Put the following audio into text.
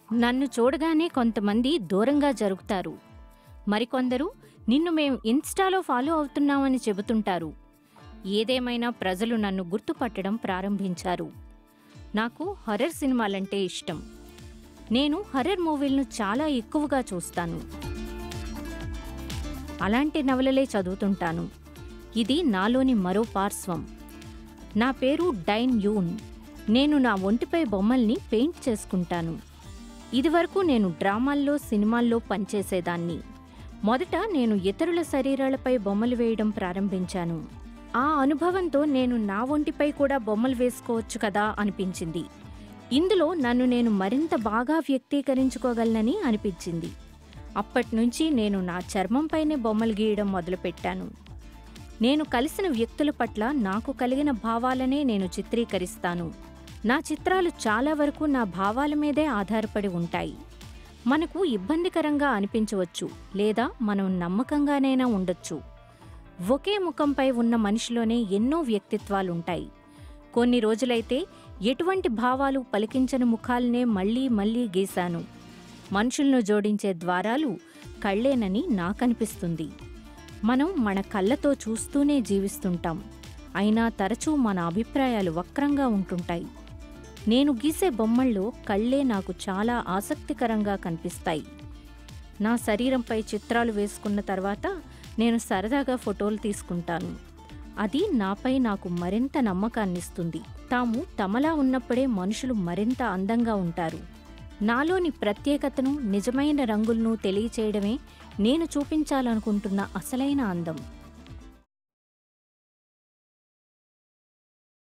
నన్ను చూడగానే కొంతమంది దూరంగా జరుగుతారు మరికొందరు నిన్ను మేం ఇన్స్టాలో ఫాలో అవుతున్నామని చెబుతుంటారు ఏదేమైనా ప్రజలు నన్ను గుర్తుపట్టడం ప్రారంభించారు నాకు హర్రర్ సినిమాలంటే ఇష్టం నేను హర్రర్ మూవీలను చాలా ఎక్కువగా చూస్తాను అలాంటి నవలలే చదువుతుంటాను ఇది నాలోని మరో పార్శ్వం నా పేరు డైన్ యూన్ నేను నా ఒంటిపై బొమ్మల్ని పెయింట్ చేసుకుంటాను ఇదివరకు నేను డ్రామాల్లో సినిమాల్లో పనిచేసేదాన్ని మొదట నేను ఇతరుల శరీరాలపై బొమ్మలు వేయడం ప్రారంభించాను ఆ అనుభవంతో నేను నా ఒంటిపై కూడా బొమ్మలు వేసుకోవచ్చు కదా అనిపించింది ఇందులో నన్ను నేను మరింత బాగా వ్యక్తీకరించుకోగలనని అనిపించింది అప్పట్నుంచి నేను నా చర్మంపైనే బొమ్మలు గీయడం మొదలుపెట్టాను నేను కలిసిన వ్యక్తుల పట్ల నాకు కలిగిన భావాలనే నేను చిత్రీకరిస్తాను నా చిత్రాలు చాలా వరకు నా భావాల మీదే ఆధారపడి ఉంటాయి మనకు ఇబ్బందికరంగా అనిపించవచ్చు లేదా మనం నమ్మకంగానైనా ఉండొచ్చు ఒకే ముఖంపై ఉన్న మనిషిలోనే ఎన్నో వ్యక్తిత్వాలుంటాయి కొన్ని రోజులైతే ఎటువంటి భావాలు పలికించని ముఖాలనే మళ్ళీ మళ్ళీ గీశాను మనుషులను జోడించే ద్వారాలు కళ్ళేనని నాకనిపిస్తుంది మనం మన కళ్ళతో చూస్తూనే జీవిస్తుంటాం అయినా తరచూ మన అభిప్రాయాలు వక్రంగా ఉంటుంటాయి నేను గీసే బొమ్మల్లో కళ్ళే నాకు చాలా ఆసక్తికరంగా కనిపిస్తాయి నా శరీరంపై చిత్రాలు వేసుకున్న తర్వాత నేను సరదాగా ఫోటోలు తీసుకుంటాను అది నాపై నాకు మరింత నమ్మకాన్నిస్తుంది తాము తమలా ఉన్నప్పుడే మనుషులు మరింత అందంగా ఉంటారు నాలోని ప్రత్యేకతను నిజమైన రంగులను తెలియచేయడమే నేను చూపించాలనుకుంటున్న అసలైన అందం